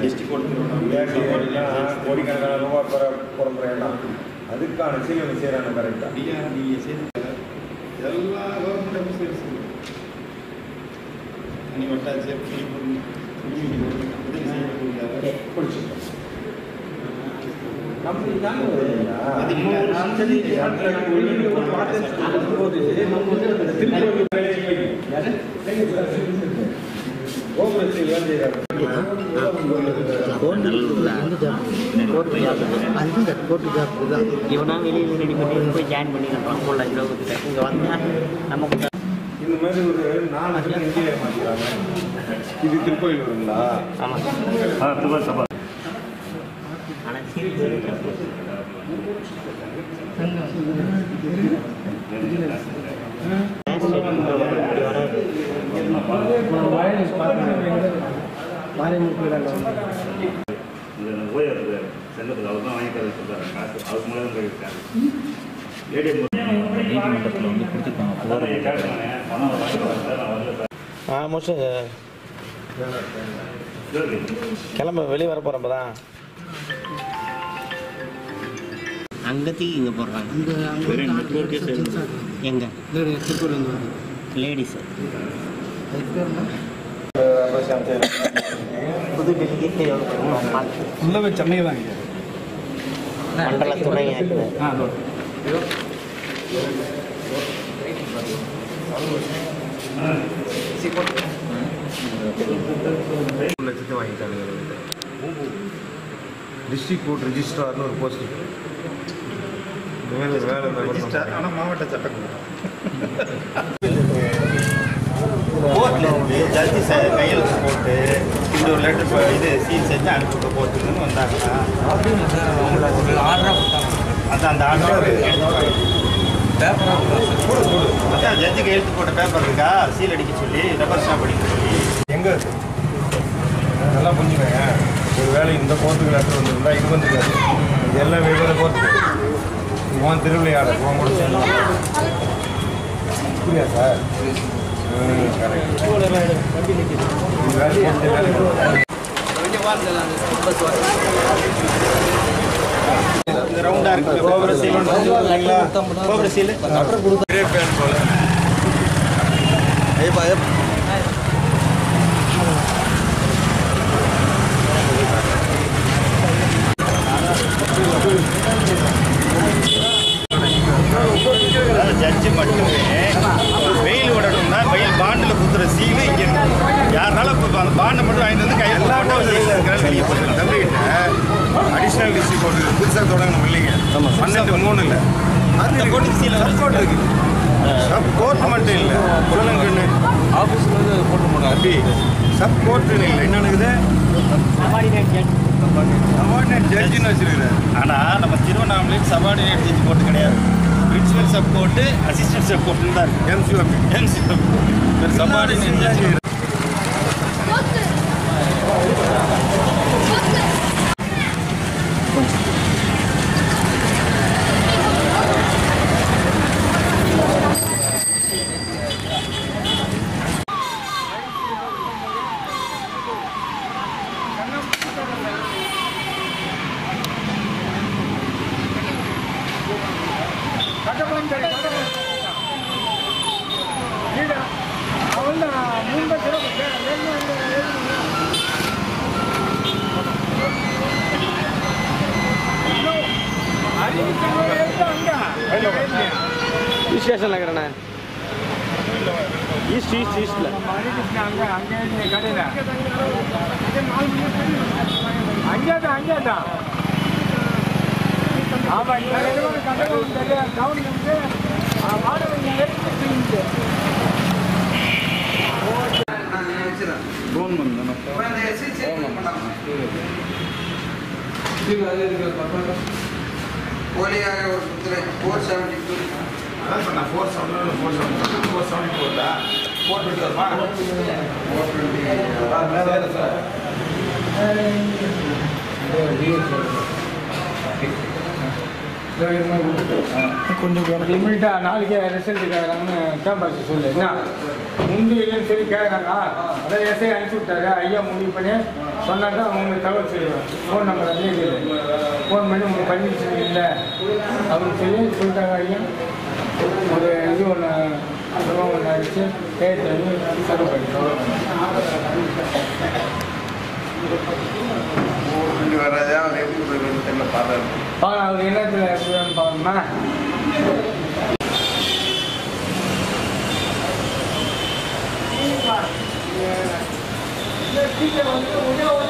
district கொடுத்துருவோம் ஏடிஎல்லாம் கோடிக்கணக்கான ரூபாய் பெற புறம்புற இடம் அதுக்கான சீல் செய்கிறாங்க கரெக்டாக ஐயா நீங்கள் செய்த எல்லா கவர்மெண்ட் ஆஃபீஸர்ஸ் நீ வட்டாட்சியர் உதவி செய்யக்கூடிய பிடிச்சிருக்கோம் நம்ம அது இதாங்க இல்லை, நான் சரி, கோபுரத்தில் வந்து இவனா வெளியில் ரெடி பண்ணி போய் ஜாயின் பண்ணிடுறான் மூணு லட்ச ரூபா கொடுத்துட்டு இங்கே வந்தால் நமக்கு இந்த மாதிரி ஒரு நாலு பேர் இந்தியா மாற்றிக்கிறாங்க இது திருக்கோயில் வருங்களா ஆமாம் ஆனால் சீரியஸ் இந்த ஓயர் செங்கத்தில் அவர் தான் வாங்கி தர சொல்கிறாரு காசு அவர் மூலம் போயிருக்காரு ஏடிஎம் நீதிமன்றத்தில் வந்து கொடுத்துருப்பாங்க பணம் வாங்கி வரேன் சார் நான் வரல சார் ஆ மோஸ்ட் சரி கிளம்ப வெளியே வர போகிறப்ப தான் அங்கத்தி இங்கே போடுறாங்க எங்க லேடிஸ் புதுடெல்லிக்கு ஃபுல்லாகவே சென்னை தான் மண்டல துணை இருக்குது ஆ மூணு லட்சத்தை வாங்கிட்டாங்க டிஸ்ட்ரிக்ட் கோர்ட் ரிஜிஸ்ட்ரார்னு ஒரு போஸ்ட் வேலை வேலை ரெஜிஸ்டர் ஆனால் மாவட்ட சட்டக்குழு கோர்ட்ல இருந்து ஜட்ஜி கையெழுத்து போட்டு இந்த ஒரு லெட்டர் இது சீல் செஞ்சு அனுப்பி போட்டுருந்துன்னு வந்தாங்கன்னா அதான் அந்த ஆர்டர் அதான் ஜட்ஜி கையெழுத்து போட்ட பேப்பர் இருக்கா சீல் அடிக்க சொல்லி ரப்பர் ஸ்டாம்ப் அடிக்க சொல்லி எங்கே இருக்கு நல்லா புரிஞ்சுக்கங்க ஒரு வேலை இந்த கோர்ட்டுக்கு லெட்டர் வந்திருந்தா இது வந்துருக்காது இது எல்லாம் வெவ்வேறு கோர்ட்டு உன் திருவிளையாடல் உன் கூட சேர்ந்து புரியா சார் ம் கரெக்ட் இது வேலை கோர்ட்டு வேலை இந்த ரவுண்டா இருக்கு கோபுர சீல் கோபுர சீல் அதாவது ஜட்ஜு மட்டுமே வெயில் விடணும்னா வெயில் பாண்டில் குத்துற சீலு இங்கே யாருனாலும் இப்போ அந்த பாண்டை மட்டும் வாங்கிட்டு வந்து கையில் போட்டு வெளியே போட்டுருங்க தம்பிக்கிட்ட அடிஷ்னல் டிஸ்ட்ரிக்ட் கோர்ட்டு புதுசாக தொடங்கணும் இல்லைங்க பன்னெண்டு மூணு இல்லை அந்த கோட்டுக்கு சீல் கோர்ட் இருக்கு சப் கோர்ட் மட்டும் இல்லை சொல்லுங்கன்னு ஆஃபீஸில் வந்து போட்டு போனோம் அப்படி சப் கோர்ட்டுன்னு இல்லை என்ன இருக்குது சபார்டினேட் ஜட்ஜின்னு வச்சிருக்கிறார் ஆனால் நம்ம திருவண்ணாமலையில் சபார்டினேட் ஜட்ஜி கோர்ட்டு கிடையாது principal sub court assistant sub கோர்ட்டுன்னு தான் இருக்கு எம்சிஓபி எம்சிஓ சபார்டினேட் ஜட்ஜி ஸ்டேஷனில் இருக்கிறேண்ணே ஈஸ்ட் ஈஸ்ட் ஈஸ்ட்டில் அங்கேதான் அங்கேதான் ஆமா இந்த ரெண்டு கட்டணம் தெரியாது கவர்மெண்ட் வாடகை எடுத்து ஃபோன் பண்ணணும் போலியாக ஒரு முத்திரை ஃபோர் செவன்டி டூ அதான் சொன்னேன் four seven four seven four seventy ஃபோர்டா ஃபோர் டுவெண்ட்டி வருமா ஃபோர் டுவெண்ட்டி சார் கொஞ்சம் லிமிட்டா நாளைக்கே ரிசல்ட் கேட்குறாங்கன்னு கேம்பஸ் சொல்லு என்ன முந்தி இல்லைன்னு சொல்லி கேட்குறாங்க அதான் எஸ்ஐ அனுப்பிச்சு விட்டாரு ஐயா முடிவு பண்ணி சொன்னாக்கா உங்களுக்கு தகவல் சொல்லுவேன் ஃபோன் நம்பர் அதே இருக்குது ஃபோன் பண்ணி உங்களுக்கு பர்மிஷன் இல்லை அப்படின்னு சொல்லி சொல்லிட்டாங்க ஐயா ஒரு இது ஒன்று அப்புறம் ஒன்று அடிச்சு பேர் தண்ணி சர்வ் இங்கே வர்றதா அவர் எப்படி போய் தெரியல பார்த்தாரு பார்க்கலாம் அவர் என்னத்தில் எப்படின்னு பார்க்கணுமா இந்த டீச்சர் வந்து உதவ